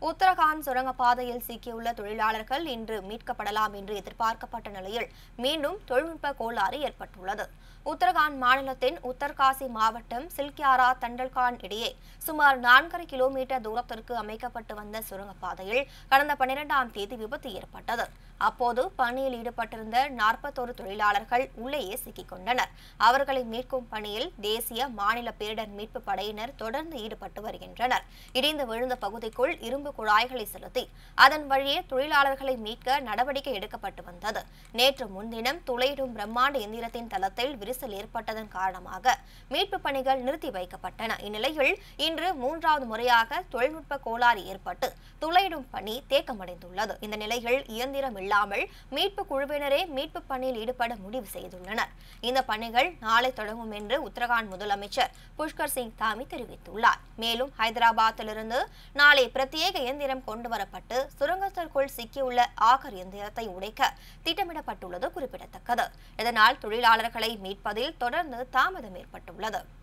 உத்தரகாண்ட் சுரங்கப்பாதையில் சிக்கியுள்ள தொழிலாளர்கள் இன்று மீட்கப்படலாம் என்று எதிர்பார்க்கப்பட்ட நிலையில் மீண்டும் தொழில்நுட்ப கோளாறு ஏற்பட்டுள்ளது உத்தரகாண்ட் மாநிலத்தின் உத்தர்காசி மாவட்டம் சில்கியாரா தண்டல்கான் இடையே சுமார் நான்கரை கிலோமீட்டர் தூரத்திற்கு அமைக்கப்பட்டு வந்த சுரங்கப்பாதையில் கடந்த பன்னிரெண்டாம் தேதி விபத்து ஏற்பட்டது அப்போது பணியில் ஈடுபட்டிருந்த நாற்பத்தோரு தொழிலாளர்கள் உள்ளேயே சிக்கிக் கொண்டனர் அவர்களை மீட்கும் பணியில் தேசிய மாநில பேரிடர் மீட்பு படையினர் தொடர்ந்து ஈடுபட்டு வருகின்றனர் இடிந்து விழுந்த பகுதிக்குள் இரும்பு குழாய்களை செலுத்தி அதன் வழியே தொழிலாளர்களை மீட்க நடவடிக்கை எடுக்கப்பட்டு வந்தது நேற்று முன்தினம் துளையிடும் பிரம்மாண்ட எந்திரத்தின் தளத்தில் விரிசல் ஏற்பட்டதன் காரணமாக மீட்பு பணிகள் நிறுத்தி வைக்கப்பட்டன இந்நிலையில் இன்று மூன்றாவது முறையாக தொழில்நுட்ப கோளாறு ஏற்பட்டு துளையிடும் பணி தேக்கமடைந்துள்ளது இந்த நிலையில் இயந்திரம் இல்லாமல் மீட்பு குழுவினரே மீட்பு பணியில் ஈடுபட முடிவு செய்துள்ளனர் இந்த பணிகள் நாளை தொடங்கும் என்று உத்தரகாண்ட் முதலமைச்சர் புஷ்கர் சிங் தாமி தெரிவித்துள்ளார் மேலும் ஹைதராபாத்திலிருந்து நாளை பிரத்யேக இயந்திரம் கொண்டு வரப்பட்டு சுரங்கத்திற்குள் சிக்கியுள்ள ஆகர் இயந்திரத்தை உடைக்க திட்டமிடப்பட்டுள்ளது குறிப்பிடத்தக்கது இதனால் தொழிலாளர்களை மீட்பதில் தொடர்ந்து தாமதம் ஏற்பட்டுள்ளது